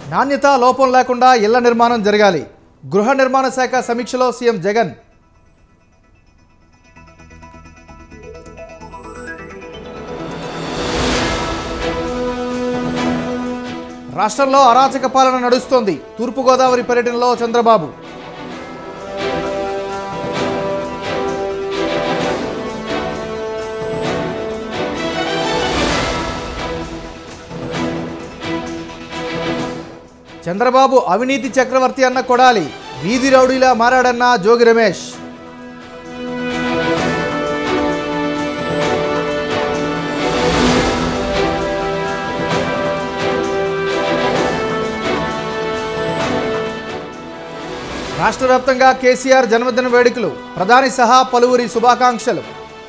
నాణ్యత లోపం లేకుండా ఇళ్ల నిర్మాణం జరగాలి గృహ నిర్మాణ శాఖ సమీక్షలో సీఎం జగన్ రాష్ట్రంలో అరాచక పాలన నడుస్తోంది తూర్పుగోదావరి పర్యటనలో చంద్రబాబు చంద్రబాబు అవినీతి చక్రవర్తి అన్న కొడాలి వీధి రౌడీలా మారాడన్న జోగి రమేష్ రాష్ట్ర వ్యాప్తంగా కేసీఆర్ జన్మదిన వేడుకలు ప్రధాని సహా పలువురి శుభాకాంక్షలు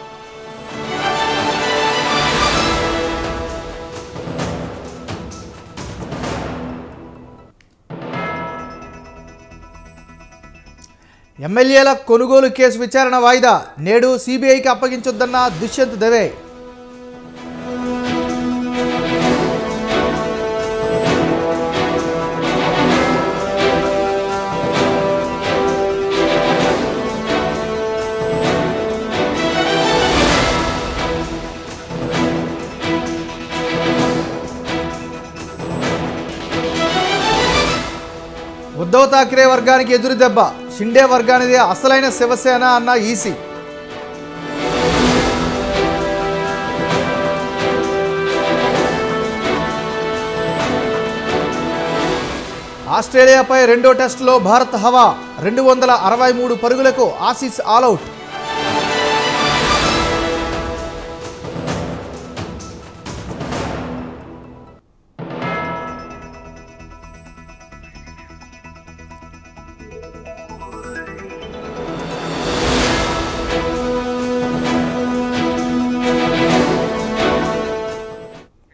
ఎమ్మెల్యేల కొనుగోలు కేసు విచారణ వాయిదా నేడు సిబిఐకి అప్పగించొద్దన్న దుష్యంత్ దవే ఉద్ధవ్ ఠాక్రే వర్గానికి ఎదురు దెబ్బ షిండే వర్గానిదే అసలైన శివసేన అన్న ఈసీ ఆస్ట్రేలియాపై రెండో టెస్టులో భారత్ హవా రెండు వందల అరవై మూడు పరుగులకు ఆసీస్ ఆలౌట్